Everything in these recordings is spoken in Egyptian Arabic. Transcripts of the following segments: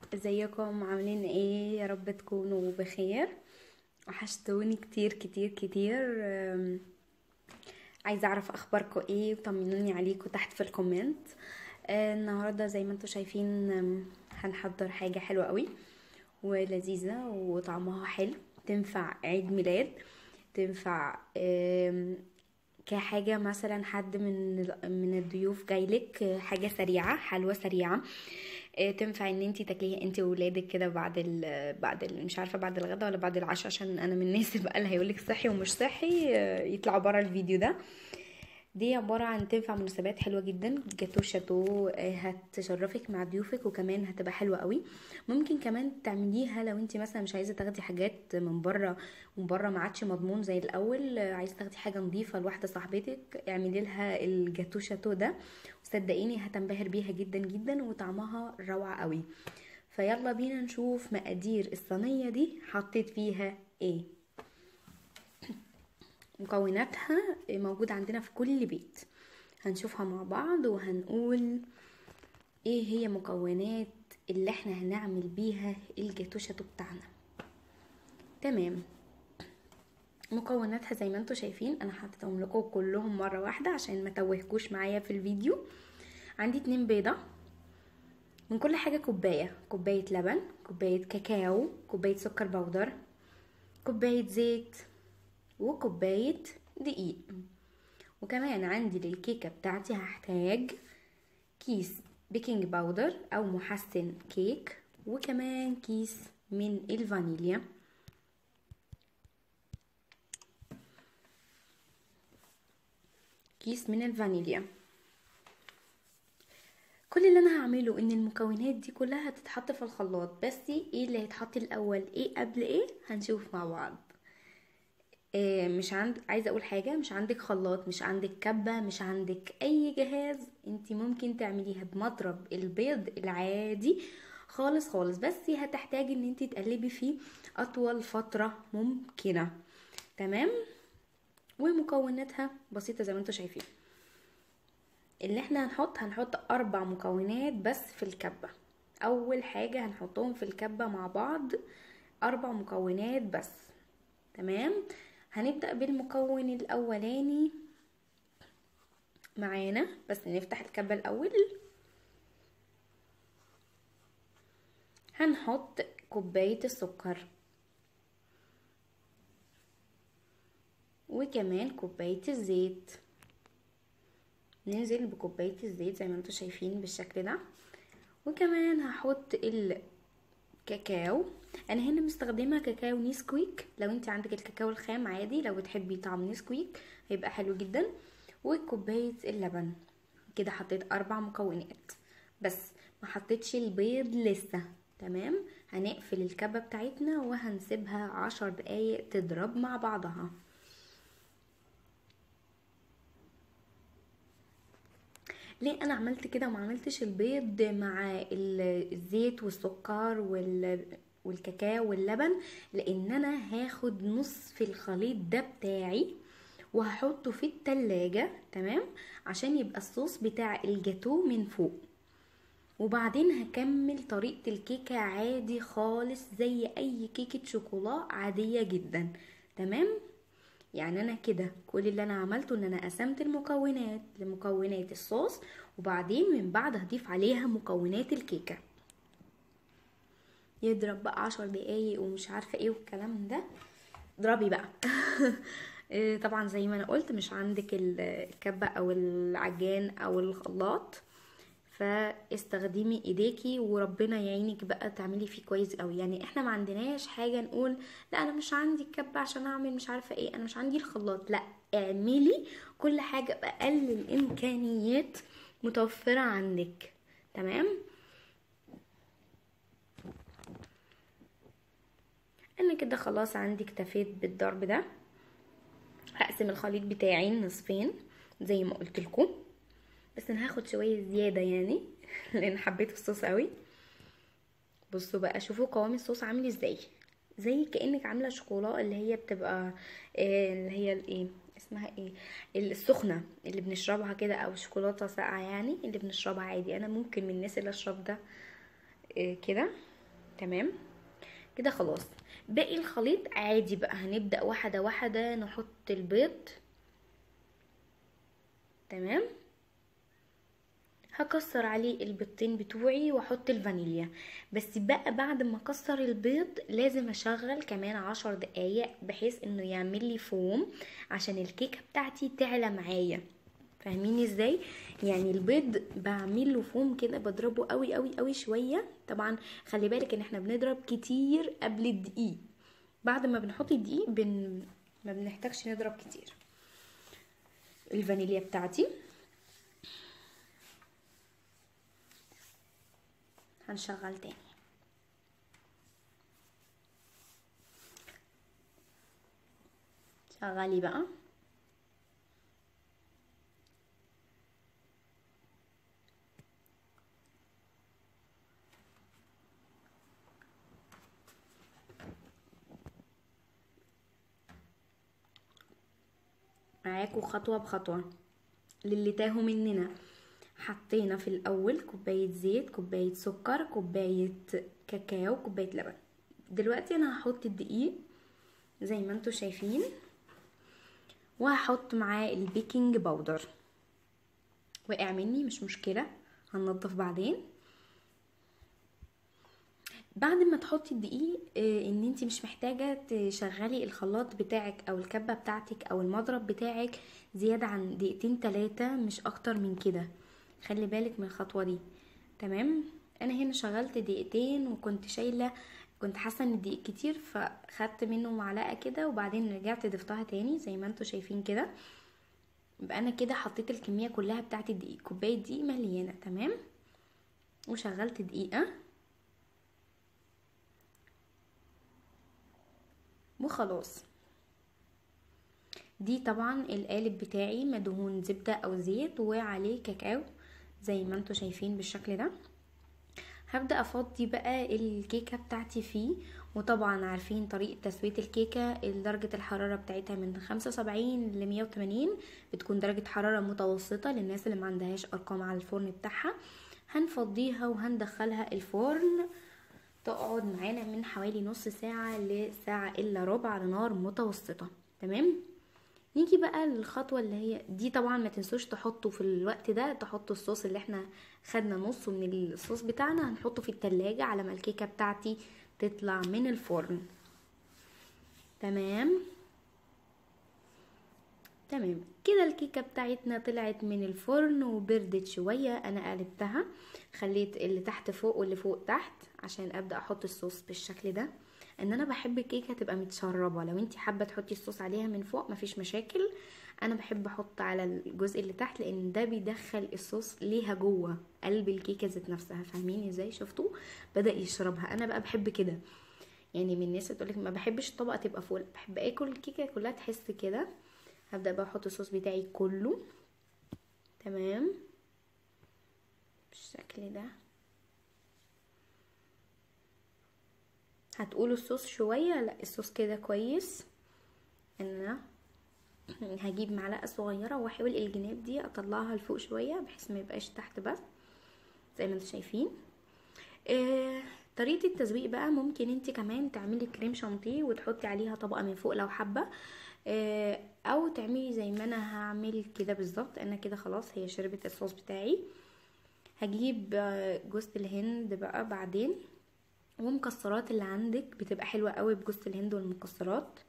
ازيكم عاملين ايه يا رب تكونوا بخير وحشتوني كتير كتير كتير أم، عايزه اعرف اخباركم ايه وطمنوني عليكم تحت في الكومنت آه، النهارده زي ما انتم شايفين أم، هنحضر حاجه حلوه قوي ولذيذه وطعمها حلو تنفع عيد ميلاد تنفع أم، كحاجة مثلا حد من من الضيوف جايلك آه، حاجة سريعة حلوة سريعة آه، تنفع ان انتي تاكليها انتي وولادك كده بعد ال بعد ال مش عارفه بعد الغدا ولا بعد العشاء عشان انا من الناس بقى اللي هيقولك صحي ومش صحي آه، يطلعوا بره الفيديو ده دي عبارة عن تنفع مناسبات حلوة جدا جاتو شاتو آه، هتشرفك مع ضيوفك وكمان هتبقى حلوة قوي ممكن كمان تعمليها لو انت مثلا مش عايزة تاخدي حاجات من بره ومن بره ما عادش مضمون زي الاول آه، عايزة تاخدي حاجة نظيفة لواحدة صاحبتك اعملي لها الجاتو شاتو ده وصدقيني هتنبهر بيها جدا جدا وطعمها روعة قوي فيلا بينا نشوف مقادير الصينية دي حطيت فيها ايه مكوناتها موجودة عندنا في كل بيت هنشوفها مع بعض وهنقول ايه هي مكونات اللي احنا هنعمل بيها الجاتوشاتو بتاعنا تمام مكوناتها زي ما انتم شايفين انا حطيتهم لكم كلهم مرة واحدة عشان ما توهكوش معايا في الفيديو عندي اتنين بيضة من كل حاجة كوباية كوباية لبن كوباية كاكاو كوباية سكر بودر كوباية زيت وكوباية دقيق وكمان عندي للكيكة بتاعتي هحتاج كيس بيكنج باودر او محسن كيك وكمان كيس من الفانيليا كيس من الفانيليا كل اللي انا هعمله ان المكونات دي كلها هتتحط في الخلاط بس ايه اللي هيتحط الاول ايه قبل ايه هنشوف مع بعض إيه مش عند عايزه اقول حاجه مش عندك خلاط مش عندك كبه مش عندك اي جهاز انت ممكن تعمليها بمضرب البيض العادي خالص خالص بس هتحتاجي ان انت تقلبي فيه اطول فتره ممكنه تمام ومكوناتها بسيطه زي ما انتم شايفين اللي احنا هنحط هنحط اربع مكونات بس في الكبه اول حاجه هنحطهم في الكبه مع بعض اربع مكونات بس تمام هنبدأ بالمكون الأولاني معانا بس نفتح الكبة الأول هنحط كوباية السكر وكمان كوباية الزيت ننزل بكوباية الزيت زي ما انتم شايفين بالشكل ده وكمان هحط الكاكاو انا هنا مستخدمه كاكاو نيسكويك لو انت عندك الكاكاو الخام عادي لو بتحبي طعم نيسكويك هيبقى حلو جدا وكوبايه اللبن كده حطيت اربع مكونات بس ما حطيتش البيض لسه تمام هنقفل الكبه بتاعتنا وهنسيبها عشر دقايق تضرب مع بعضها ليه انا عملت كده وما عملتش البيض مع ال- الزيت والسكر وال والكاكاو واللبن لان انا هاخد نص في الخليط ده بتاعي وهحطه في التلاجة تمام عشان يبقى الصوص بتاع الجاتو من فوق وبعدين هكمل طريقة الكيكة عادي خالص زي اي كيكة شوكولا عادية جدا تمام يعني انا كده كل اللي انا عملته ان انا قسمت المكونات لمكونات الصوص وبعدين من بعد هضيف عليها مكونات الكيكه يضرب بقى عشر دقايق ومش عارفه ايه والكلام ده اضربي بقى إيه طبعا زي ما انا قلت مش عندك ال- الكبه او العجان او الخلاط فاستخدمي ايديكي وربنا يعينك بقى تعملي فيه كويس قوي يعني احنا ما عندناش حاجه نقول لا انا مش عندي الكبه عشان اعمل مش عارفه ايه انا مش عندي الخلاط لا اعملي كل حاجه باقل الامكانيات متوفره عندك تمام انا كده خلاص عندي اكتفيت بالضرب ده هقسم الخليط بتاعي نصفين زي ما قلت لكم بس انا هاخد شويه زياده يعني لان حبيت الصوص قوي بصوا بقى شوفوا قوام الصوص عامل ازاي زي كانك عامله شوكولا اللي هي بتبقى آه، اللي هي الايه اسمها ايه السخنه اللي بنشربها كده او شوكولاته ساقعه يعني اللي بنشربها عادي انا ممكن من الناس اللي اشرب ده آه، كده تمام كده خلاص باقي الخليط عادي بقى هنبدأ واحدة واحدة نحط البيض تمام هكسر عليه البيضتين بتوعي واحط الفانيليا بس بقى بعد ما اكسر البيض لازم اشغل كمان عشر دقايق بحيث انه يعمل لي فوم عشان الكيكه بتاعتي تعلى معايا فاهمين ازاي يعني البيض بعمل له فوم كده بضربه قوي قوي قوي شويه طبعا خلي بالك ان احنا بنضرب كتير قبل الدقيق بعد ما بنحط الدقيق بن... ما بنحتاجش نضرب كتير الفانيليا بتاعتي هنشغل تاني شغلي بقى معاكوا خطوة بخطوة للي تاهوا مننا حطينا في الاول كوبايه زيت كوبايه سكر كوبايه كاكاو كوبايه لبن دلوقتي انا هحط الدقيق زي ما انتوا شايفين وهحط معاه البيكنج باودر وقع مني مش مشكله هننضف بعدين بعد ما تحطي الدقيق ان انت مش محتاجه تشغلي الخلاط بتاعك او الكبه بتاعتك او المضرب بتاعك زياده عن دقيقتين تلاتة مش اكتر من كده خلي بالك من الخطوه دي تمام انا هنا شغلت دقيقتين وكنت شايله كنت حاسه ان الدقيق كتير فخدت منه معلقه كده وبعدين رجعت ضفتها تاني زي ما انتوا شايفين كده يبقى انا كده حطيت الكميه كلها بتاعت الدقيق كوبايه دقيق مليانه تمام وشغلت دقيقه وخلاص دي طبعا القالب بتاعي مدهون زبدة او زيت وعليه كاكاو زي ما انتوا شايفين بالشكل ده هبدأ افضي بقى الكيكة بتاعتي فيه وطبعا عارفين طريقة تسوية الكيكة درجة الحرارة بتاعتها من خمسة وسبعين لمية وتمانين بتكون درجة حرارة متوسطة للناس اللي معندهاش ارقام على الفرن بتاعها هنفضيها وهندخلها الفرن تقعد معانا من حوالي نص ساعة لساعة الا ربع على نار متوسطة تمام نيجي بقى للخطوة اللي هي دي طبعا ما تنسوش تحطوا في الوقت ده تحطوا الصوص اللي احنا خدنا نصه من الصوص بتاعنا هنحطه في التلاجة على ما الكيكة بتاعتي تطلع من الفرن تمام تمام كده الكيكة بتاعتنا طلعت من الفرن وبردت شوية انا قلبتها خليت اللي تحت فوق واللي فوق تحت عشان ابدأ احط الصوص بالشكل ده ان انا بحب الكيكه تبقى متشربه لو انت حابه تحطي الصوص عليها من فوق مفيش مشاكل انا بحب احط على الجزء اللي تحت لان ده بيدخل الصوص ليها جوه قلب الكيكه ذات نفسها فاهمين ازاي شفتوا بدا يشربها انا بقى بحب كده يعني من الناس تقولك ما بحبش الطبقه تبقى فوق بحب اكل الكيكه كلها تحس كده هبدا بقى احط الصوص بتاعي كله تمام بالشكل ده هتقولوا الصوص شوية لا الصوص كده كويس ان انا هجيب معلقة صغيرة واحاول الجناب دي اطلعها لفوق شوية بحيث ما يبقاش تحت بس زي ما انتم شايفين آه طريقة التزويق بقى ممكن انت كمان تعملي كريم شانتيه وتحطي عليها طبقة من فوق لو حابة آه او تعملي زي ما انا هعمل كده بالظبط انا كده خلاص هي شربت الصوص بتاعي هجيب جوز الهند بقى بعدين ومكسرات اللي عندك بتبقى حلوة قوي بجوز الهند والمكسرات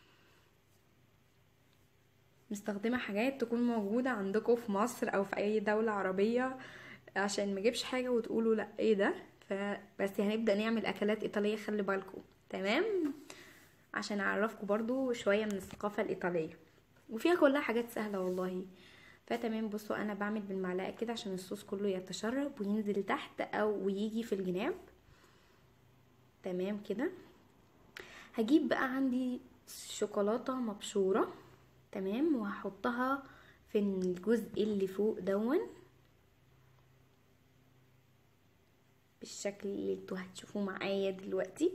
مستخدمة حاجات تكون موجودة عندكم في مصر او في اي دولة عربية عشان ما اجيبش حاجة وتقولوا لا ايه ده فبس هنبدأ نعمل اكلات ايطالية خلي بالكم تمام عشان اعرفكم برضو شوية من الثقافة الايطالية وفيها كلها حاجات سهلة والله فتمام بصوا انا بعمل بالمعلقة كده عشان الصوص كله يتشرب وينزل تحت او ويجي في الجناب تمام كده هجيب بقى عندي شوكولاتة مبشورة تمام وهحطها في الجزء اللي فوق دون بالشكل اللي انتوا هتشوفوه معايا دلوقتي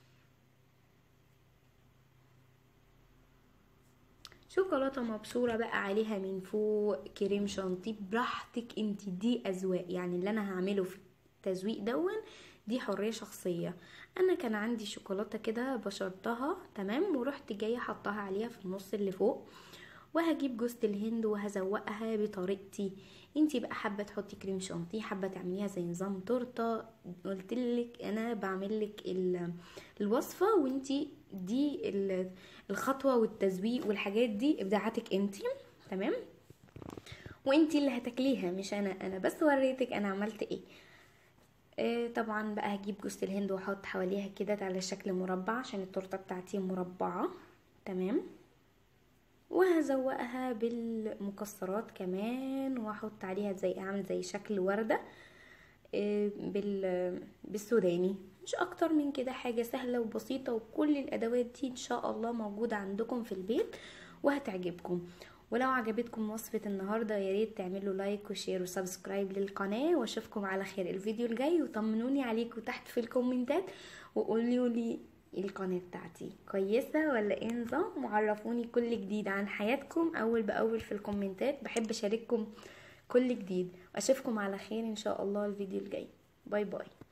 شوكولاتة مبشورة بقى عليها من فوق كريم شانتيه براحتك انت دي اذواق يعني اللي انا هعمله في التزويق دون دي حرية شخصية انا كان عندي شوكولاتة كده بشرتها تمام ورحت جاية حطها عليها في النص اللي فوق وهجيب جوزة الهند وهزوقها بطريقتي انتي بقى حابة تحطي كريم شانتيه حابة تعمليها زي نظام تورتة قلتلك انا بعملك ال- الوصفة وانتي دي ال- الخطوة والتزويق والحاجات دي ابداعاتك انتي تمام وانتي اللي هتاكليها مش انا انا بس وريتك انا عملت ايه آه، طبعا بقى هجيب جوز الهند واحط حواليها كده على شكل مربع عشان التورته بتاعتي مربعه تمام وهزوقها بالمكسرات كمان واحط عليها زي اعمل زي شكل ورده آه، بال بالسوداني مش اكتر من كده حاجه سهله وبسيطه وكل الادوات دي ان شاء الله موجوده عندكم في البيت وهتعجبكم ولو عجبتكم وصفة النهاردة يا ريت تعملوا لايك وشير وسبسكرايب للقناة واشوفكم على خير الفيديو الجاي وطمنوني عليكم تحت في الكومنتات وقولوا لي القناة بتاعتي كويسة ولا ايه نظام وعرفوني كل جديد عن حياتكم اول باول في الكومنتات بحب اشارككم كل جديد واشوفكم على خير ان شاء الله الفيديو الجاي باي باي